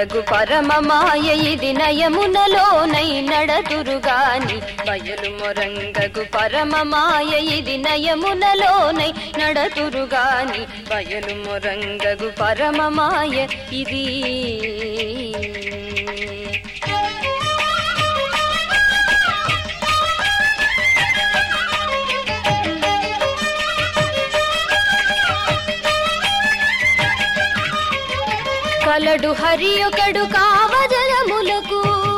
మొరంగగు పరమమాయ ఇది నయమునలోనై నడతురుగాని బయలు మొరంగగు పరమమాయ ఇది నయమునలోనై నడతురుగాని బయలు మొరంగగు పరమమాయ ఇది కలడు హరి ఒకడు కావజనములకు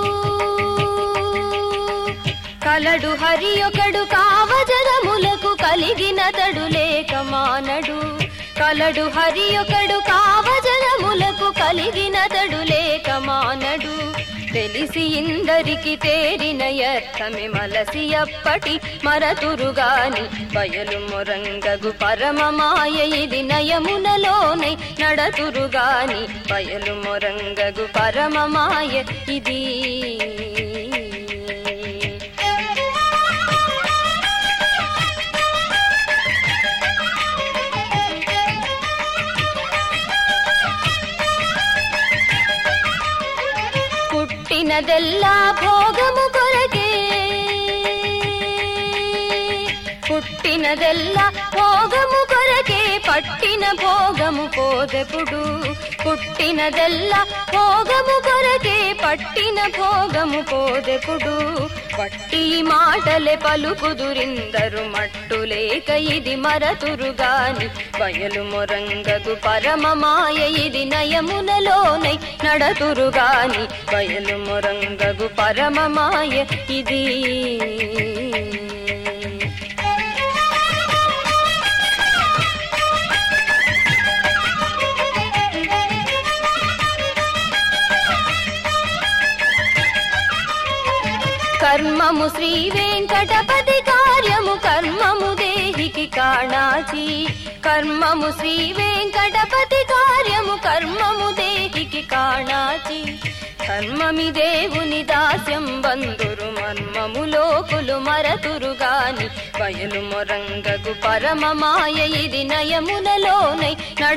కలడు హరి ఒకడు కావజనములకు కలిగిన తడు లేక మానడు కలడు హరి ఒకడు కావజనములకు కలిగిన తడు లేక మానడు తెలిసి ఇందరికి తేరిన యర్థమి మలసి అప్పటి మరతురుగాని బయలు మొరంగగు పరమమాయ ఇది నయమునలోనై నడతురుగాని బయలు మొరంగగు పరమమాయ ఇది పుట్టినదెల్లా భోగము కొరకే పుట్టినదెల్లా భోగము కొరకే పట్టిన భోగము పోదెపుడు పుట్టినదెల్లా భోగము కొరకే పట్టిన భోగము పోదెపుడు పట్టి మాటలే పలుకుదురిందరు మట్టులేక ఇది మరతురుగాని బయలు మొరంగగు పరమమాయ ఇది నయమునలోనై నడతురుగాని బయలు మొరంగగు పరమమాయ ఇది కర్మము శ్రీ వెంకటపతి కార్యము కర్మము దేహికి కాణాచి కర్మము శ్రీ వెంకటపతి కార్యము కర్మము దేహికి కాణాచి ధర్మమి దేవుని దాస్యం బంధురు మర్మము లోకులు మరతురుగాని బయలు మొరంగగు పరమమాయ ఇది నయమునలోనై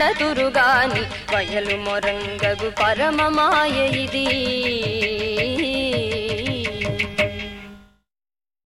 నడతురుగాని బయలు మొరంగగు పరమమాయ ఇది